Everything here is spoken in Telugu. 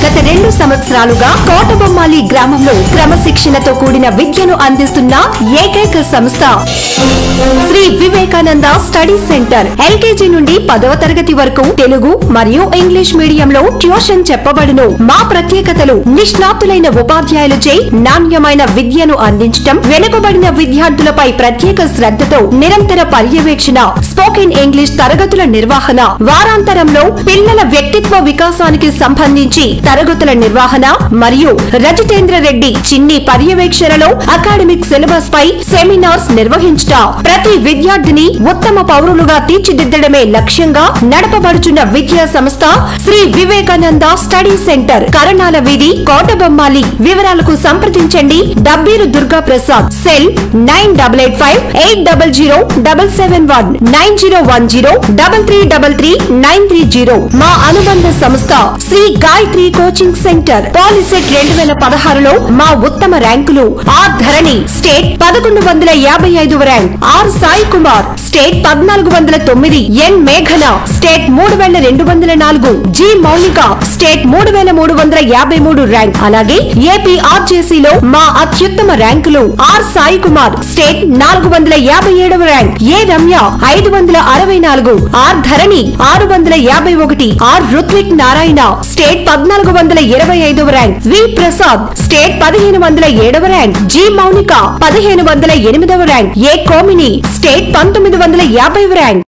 గత రెండు సంవత్సరాలుగా కోటబొమ్మాలి గ్రామంలో క్రమశిక్షణతో కూడిన విద్యను అందిస్తున్న ఏకైక సంస్థ Shri Vivekananda study centre LKG నుండి పదవ తరగతి వరకు తెలుగు మరియు ఇంగ్లీష్ మీడియంలో ట్యూషన్ చెప్పబడును మా ప్రత్యేకతలు నిష్ణాతులైన ఉపాధ్యాయులచే నాణ్యమైన విద్యను అందించటం వెనుకబడిన విద్యార్థులపై ప్రత్యేక శ్రద్ధతో నిరంతర పర్యవేక్షణ స్పోకెన్ ఇంగ్లీష్ తరగతుల నిర్వహణ వారాంతరంలో పిల్లల వ్యక్తిత్వ వికాసానికి సంబంధించి తరగతుల నిర్వహణ మరియు రజితేంద్ర రెడ్డి చిన్ని పర్యవేక్షణలో అకాడమిక్ సిలబస్ పై సెమినార్స్ నిర్వహించుట ప్రతి విద్యార్థిని ఉత్తమ పౌరులుగా తీర్చిదిద్దడమే లక్ష్యంగా నడపబడుచున్న విద్యా సంస్థ శ్రీ వివేకానంద స్టడీ సెంటర్ కరణాల వీధి కోటబొమ్మాలి వివరాలకు సంప్రదించండి Dabbiru Durga Prasad cell nine double eight five eight double zero double seven one nine zero one zero double three double three nine three zero మా అనుబంధ సంస్థ Shri Gayatri coaching centre POLYCET రెండు వేల పదహారులో మా ఉత్తమ ర్యాంకులు ఆర్ ధరణి స్టేట్ పదకొండు వందల యాభై ఐదు rank R Sai Kumar state పద్నాలుగు వందల తొమ్మిది ఎన్ మేఘన స్టేట్ మూడు వేల రెండు వందల నాలుగు జి మౌలిక స్టేట్ మూడు వేల మూడు వందల యాభై మూడు ర్యాంక్ అలాగే ఏపీ ఆర్జేసీలో మా అత్యుత్తమ ర్యాంకులు ఆర్ సాయి కుమార్ స్టేట్ నాలుగు వందల యాభై ఏడవ ర్యాంక్ ఏ రమ్య ఐదు వందల అరవై నాలుగు ఆర్ ధరణి ఆరు వందల యాభై ఒకటి ఆర్ రుత్విక్ నారాయణ స్టేట్ పద్నాలుగు వందల ఇరవై ఐదవ ర్యాంక్ వి ప్రసాద్ స్టేట్ పదిహేను వందల ఏడవ ర్యాంక్ జి మౌనిక పదిహేను వందల ఎనిమిదవ ర్యాంక్ ఏ కోమిని స్టేట్ పంతొమ్మిది వందల యాభై ర్యాంక్